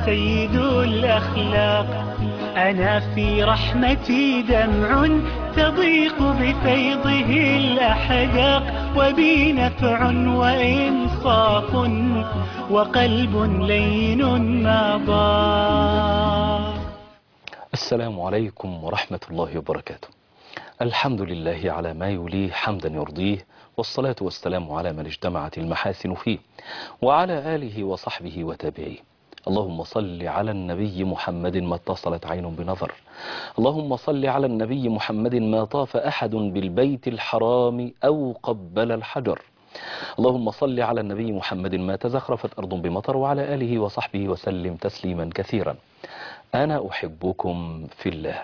سيد الأخلاق أنا في رحمتي دمع تضيق بفيضه الأحداق وبي نفع وإنصاف وقلب لين نضاق السلام عليكم ورحمة الله وبركاته الحمد لله على ما يليه حمدا يرضيه والصلاة والسلام على من اجتمعت المحاسن فيه وعلى آله وصحبه وتابعيه اللهم صل على النبي محمد ما اتصلت عين بنظر اللهم صل على النبي محمد ما طاف أحد بالبيت الحرام أو قبل الحجر اللهم صل على النبي محمد ما تزخرفت أرض بمطر وعلى آله وصحبه وسلم تسليما كثيرا أنا أحبكم في الله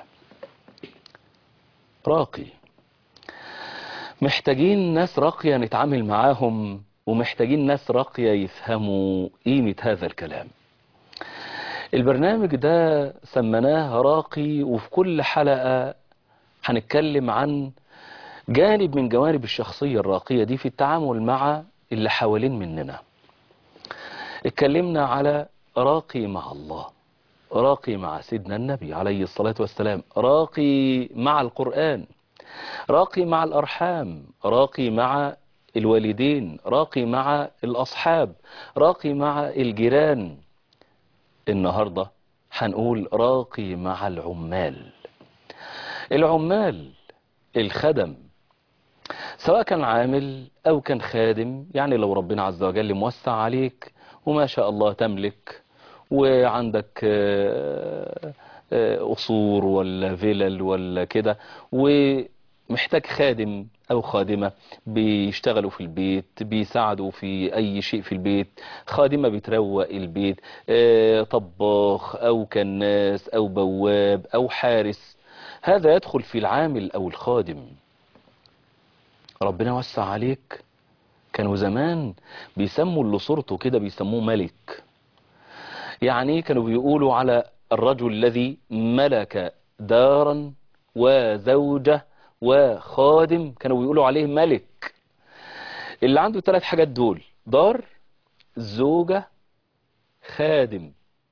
راقي محتاجين ناس راقية نتعامل معاهم ومحتاجين ناس راقية يفهموا قيمة هذا الكلام البرنامج ده سمناه راقي وفي كل حلقة هنتكلم عن جانب من جوانب الشخصية الراقية دي في التعامل مع اللي حوالين مننا اتكلمنا على راقي مع الله راقي مع سيدنا النبي عليه الصلاة والسلام راقي مع القرآن راقي مع الأرحام راقي مع الوالدين راقي مع الأصحاب راقي مع الجيران النهاردة هنقول راقي مع العمال العمال الخدم سواء كان عامل أو كان خادم يعني لو ربنا عز وجل موسع عليك وما شاء الله تملك وعندك قصور ولا فيلل ولا كده ومحتاج خادم أو خادمة بيشتغلوا في البيت بيساعدوا في أي شيء في البيت خادمة بتروق البيت طباخ أو كناس أو بواب أو حارس هذا يدخل في العامل أو الخادم ربنا وسع عليك كانوا زمان بيسموا اللي صورته كده بيسموه ملك يعني كانوا بيقولوا على الرجل الذي ملك دارا وزوجة وخادم كانوا بيقولوا عليه ملك اللي عنده ثلاث حاجات دول دار زوجة خادم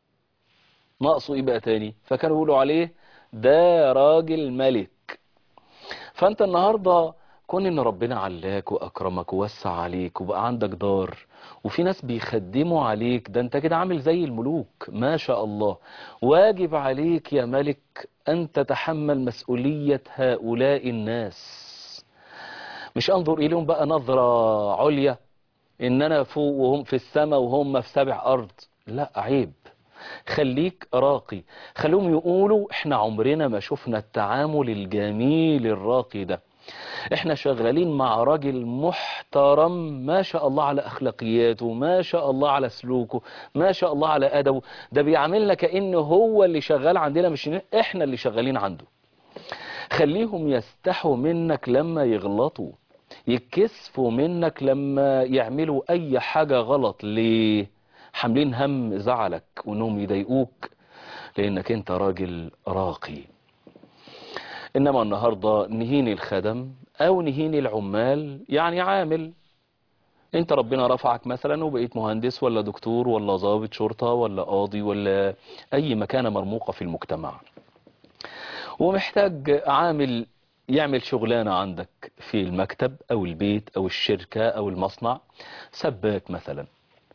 ناقصه ايه بقى تاني فكانوا بيقولوا عليه ده راجل ملك فانت النهاردة كون ان ربنا علاك واكرمك ووسع عليك وبقى عندك دار وفي ناس بيخدموا عليك ده انت كده عامل زي الملوك ما شاء الله واجب عليك يا ملك ان تتحمل مسؤولية هؤلاء الناس مش انظر اليهم بقى نظرة عليا ان انا فوق وهم في السماء وهم في سبع ارض لا عيب خليك راقي خليهم يقولوا احنا عمرنا ما شفنا التعامل الجميل الراقي ده احنا شغالين مع راجل محترم ما شاء الله على اخلاقياته ما شاء الله على سلوكه ما شاء الله على ادبه ده بيعاملنا كانه هو اللي شغال عندنا مش احنا اللي شغالين عنده خليهم يستحوا منك لما يغلطوا يكسفوا منك لما يعملوا اي حاجة غلط ليه حاملين هم زعلك وانهم يضايقوك لانك انت راجل راقي انما النهاردة نهين الخدم او نهين العمال يعني عامل انت ربنا رفعك مثلا وبقيت مهندس ولا دكتور ولا ضابط شرطة ولا قاضي ولا اي مكانة مرموقة في المجتمع ومحتاج عامل يعمل شغلانة عندك في المكتب او البيت او الشركة او المصنع سباك مثلا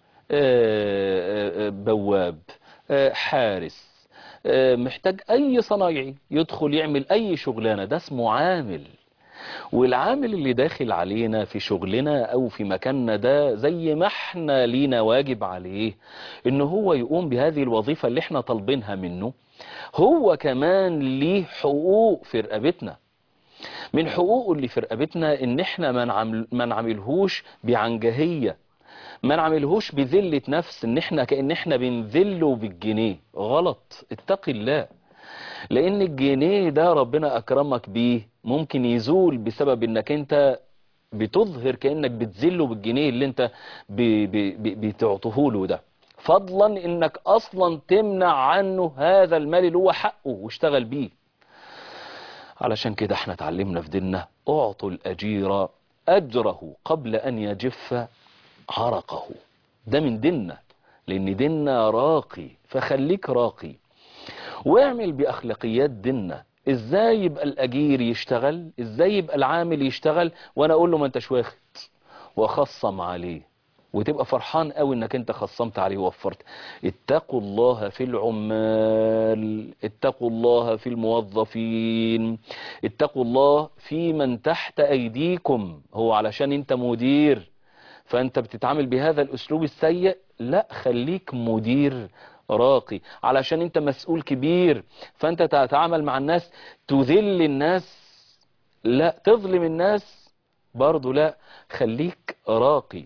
بواب حارس محتاج اي صنايعي يدخل يعمل اي شغلانة ده اسمه عامل والعامل اللي داخل علينا في شغلنا او في مكاننا ده زي ما احنا لينا واجب عليه ان هو يقوم بهذه الوظيفة اللي احنا طالبينها منه هو كمان ليه حقوق في رقبتنا من حقوقه اللي في رقبتنا ان احنا ما نعملهوش بعنجهية ما نعملهوش بذلة نفس ان احنا كأن احنا بنذله بالجنيه غلط اتقي الله لان الجنيه ده ربنا اكرمك بيه ممكن يزول بسبب انك انت بتظهر كأنك بتذله بالجنيه اللي انت بتعطيه له ده فضلا انك اصلا تمنع عنه هذا المال اللي هو حقه واشتغل بيه علشان كده احنا اتعلمنا في ديننا اعطوا الاجير اجره قبل ان يجف عرقه ده من ديننا لان ديننا راقي فخليك راقي واعمل باخلاقيات ديننا ازاي يبقى الاجير يشتغل ازاي يبقى العامل يشتغل وانا اقول له ما انتش واخد واخصم عليه وتبقى فرحان قوي انك انت خصمت عليه ووفرت اتقوا الله في العمال اتقوا الله في الموظفين اتقوا الله في من تحت ايديكم هو علشان انت مدير فانت بتتعامل بهذا الاسلوب السيء لا خليك مدير راقي علشان انت مسؤول كبير فانت تتعامل مع الناس تذل الناس لا تظلم الناس برضو لا خليك راقي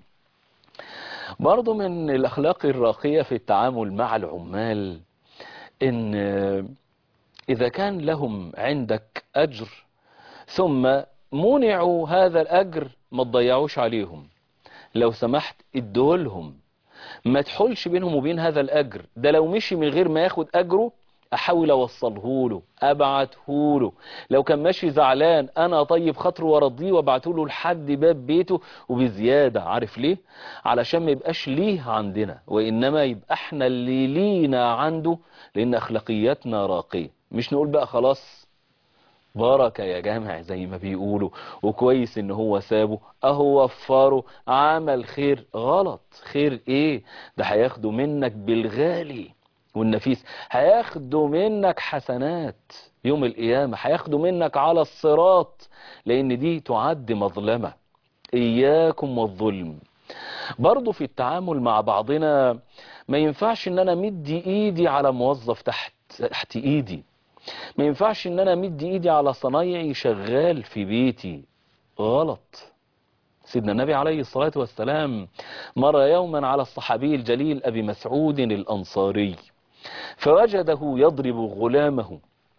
برضو من الأخلاق الراقية في التعامل مع العمال إن إذا كان لهم عندك أجر ثم منعوا هذا الأجر ما تضيعوش عليهم لو سمحت ادولهم ما تحولش بينهم وبين هذا الأجر ده لو مشي من غير ما ياخد أجره احاول اوصله له ابعته له لو كان ماشي زعلان انا طيب خاطره وارضيه وابعته له لحد باب بيته وبزياده عارف ليه علشان ما يبقاش ليه عندنا وانما يبقى احنا اللي لينا عنده لان اخلاقياتنا راقيه مش نقول بقى خلاص بركة يا جامع زي ما بيقولوا وكويس ان هو سابه اهو وفره عمل خير غلط خير ايه ده هياخده منك بالغالي والنفيس هياخدوا منك حسنات يوم القيامة هياخدوا منك على الصراط لان دي تعد مظلمة اياكم والظلم برضو في التعامل مع بعضنا ما ينفعش ان انا مدي ايدي على موظف تحت تحت ايدي ما ينفعش ان انا مدي ايدي على صنايعي شغال في بيتي غلط سيدنا النبي عليه الصلاة والسلام مر يوما على الصحابي الجليل أبي مسعود الأنصاري فوجده يضرب غلامه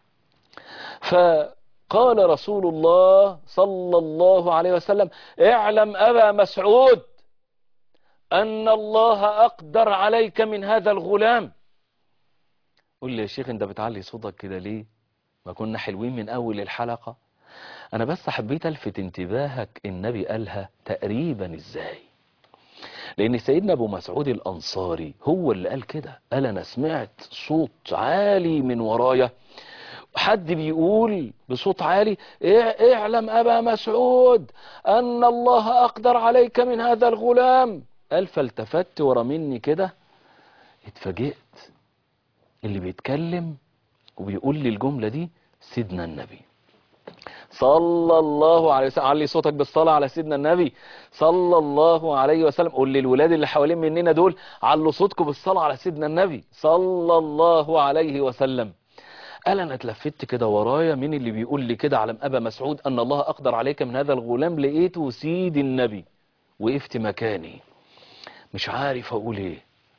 فقال رسول الله صلى الله عليه وسلم اعلم أبا مسعود أن الله أقدر عليك من هذا الغلام قل لي يا شيخ انت بتعلي صوتك كده ليه ما كنا حلوين من أول الحلقة أنا بس حبيت ألفت انتباهك النبي قالها تقريبا إزاي لأن سيدنا أبو مسعود الأنصاري هو اللي قال كده قال أنا سمعت صوت عالي من ورايا حد بيقول بصوت عالي اعلم أبا مسعود أن الله أقدر عليك من هذا الغلام قال فالتفت ورا مني كده اتفاجئت اللي بيتكلم وبيقول لي الجملة دي سيدنا النبي صلى الله عليه وسلم علي صوتك بالصلاة على سيدنا النبي صلى الله عليه وسلم قول للولاد اللي حوالين مننا دول علوا صوتكم بالصلاة على سيدنا النبي صلى الله عليه وسلم قال انا اتلفت كده ورايا مين اللي بيقول لي كده على ابا مسعود ان الله اقدر عليك من هذا الغلام لقيته سيد النبي وقفت مكاني مش عارف اقول ايه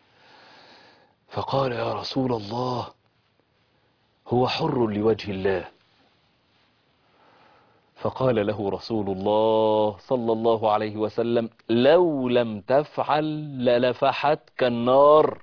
فقال يا رسول الله هو حر لوجه الله فقال له رسول الله صلى الله عليه وسلم لو لم تفعل للفحتك النار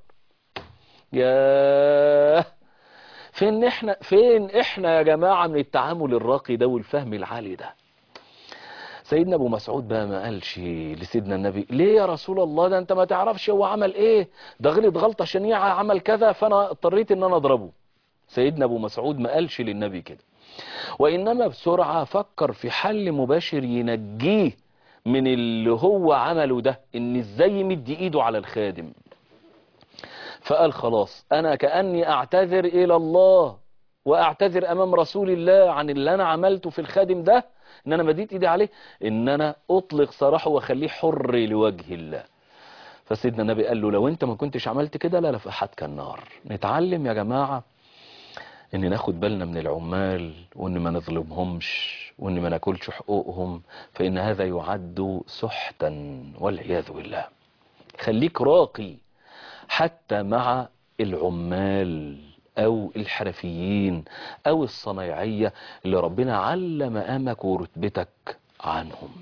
ياه فين احنا فين احنا يا جماعة من التعامل الراقي ده والفهم العالي ده سيدنا ابو مسعود بقى ما قالش لسيدنا النبي ليه يا رسول الله ده انت ما تعرفش هو عمل ايه ده غلط غلطة شنيعة عمل كذا فانا اضطريت ان انا اضربه سيدنا ابو مسعود ما قالش للنبي كده وإنما بسرعة فكر في حل مباشر ينجيه من اللي هو عمله ده إن إزاي يمد إيده على الخادم فقال خلاص أنا كأني أعتذر إلى الله وأعتذر أمام رسول الله عن اللي أنا عملته في الخادم ده إن أنا مديت إيدي عليه إن أنا أطلق سراحه وأخليه حر لوجه الله فسيدنا النبي قال له لو أنت ما كنتش عملت كده لا لفحتك النار نتعلم يا جماعة ان ناخد بالنا من العمال وان ما نظلمهمش وان ما ناكلش حقوقهم فان هذا يعد سحتا والعياذ بالله خليك راقي حتى مع العمال او الحرفيين او الصنايعية اللي ربنا علم مقامك ورتبتك عنهم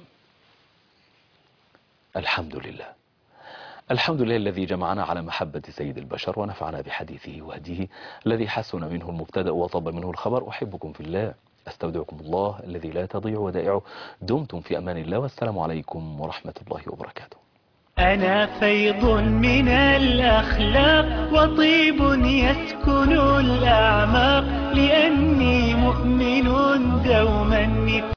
الحمد لله الحمد لله الذي جمعنا على محبة سيد البشر ونفعنا بحديثه وهديه الذي حسن منه المبتدأ وطب منه الخبر أحبكم في الله أستودعكم الله الذي لا تضيع ودائعه دمتم في أمان الله والسلام عليكم ورحمة الله وبركاته أنا فيض من الأخلاق وطيب يسكن الأعماق لأني مؤمن دوما